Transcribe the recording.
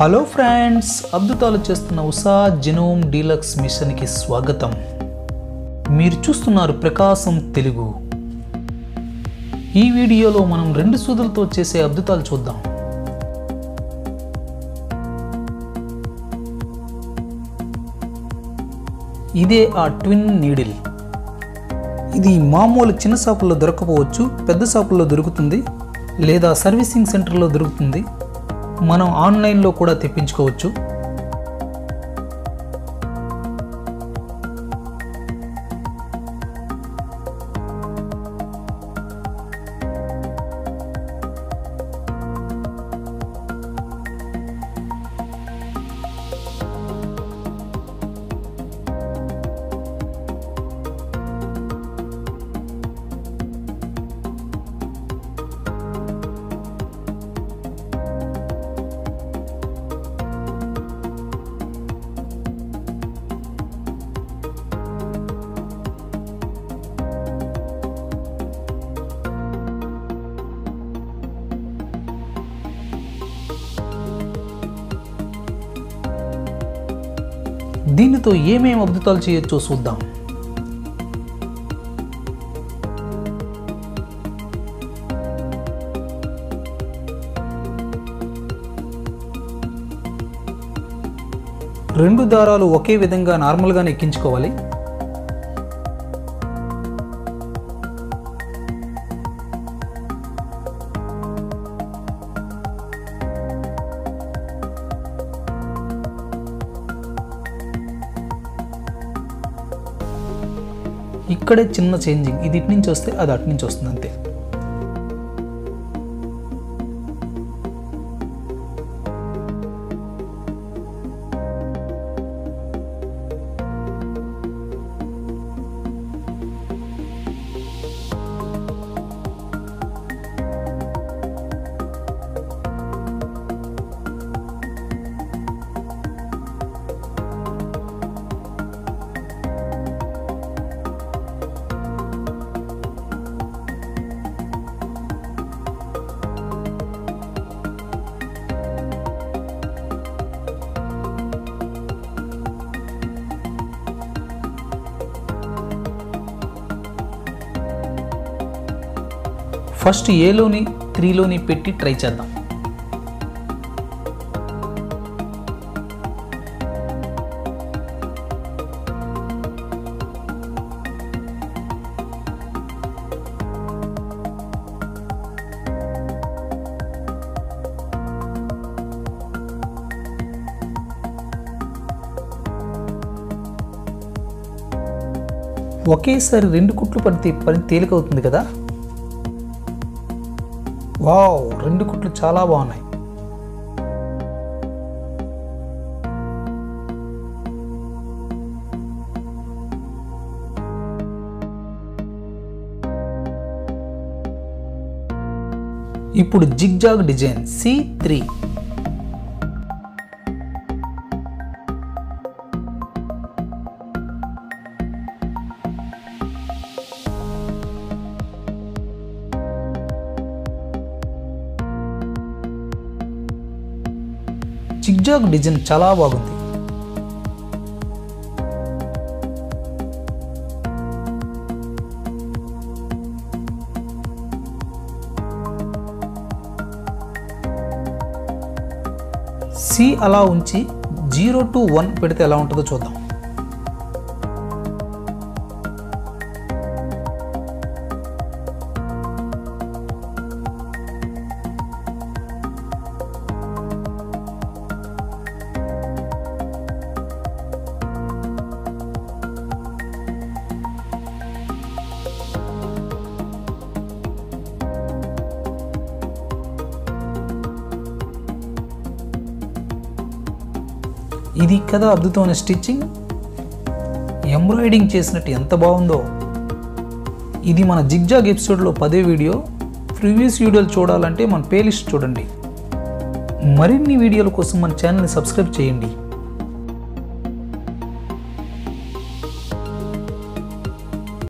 hello friends అద్భుతాలు చేస్తున్న Usha genome deluxe మిషన్కి స్వాగతం మీరు చూస్తున్నారు ప్రకాశం తెలుగు ఈ వీడియోలో మనం రెండు సూదులతో చేసే అద్భుతాలు చూద్దాం ఇదే ఆ ట్విన్ నీడిల్ ఇది మామూలు చిన్న షాపుల్లో దొరకపోవచ్చు పెద్ద షాపుల్లో దొరుకుతుంది లేదా సర్వీసింగ్ సెంటర్లో దొరుకుతుంది మనం ఆన్లైన్లో కూడా తెప్పించుకోవచ్చు దీనితో ఏమేం అద్భుతాలు చేయొచ్చో చూద్దాం రెండు దారాలు ఒకే విధంగా నార్మల్గానే ఎక్కించుకోవాలి ఇక్కడే చిన్న చేంజింగ్ ఇది ఇటు నుంచి వస్తే అది అటు నుంచి వస్తుంది అంతే ఫస్ట్ ఏలోని త్రీలోని పెట్టి ట్రై చేద్దాం ఒకేసారి రెండు కుట్లు పడితే పని తేలికవుతుంది కదా వావ్ రెండు కుట్లు చాలా బాగున్నాయి ఇప్పుడు zigzag design C three zigzag design చాలా బాగుంది సి అలా ఉంచి జీరో టు వన్ పెడితే ఎలా ఉంటుందో చూద్దాం ఇది కదా అద్భుతమైన స్టిచ్చింగ్ ఎంబ్రాయిడింగ్ చేసినట్టు ఎంత బాగుందో ఇది మన జిగ్జాగ్ ఎపిసోడ్లో పదే వీడియో ప్రీవియస్ వీడియోలు చూడాలంటే మన ప్లేలిస్ట్ చూడండి మరిన్ని వీడియోల కోసం మన ఛానల్ని సబ్స్క్రైబ్ చేయండి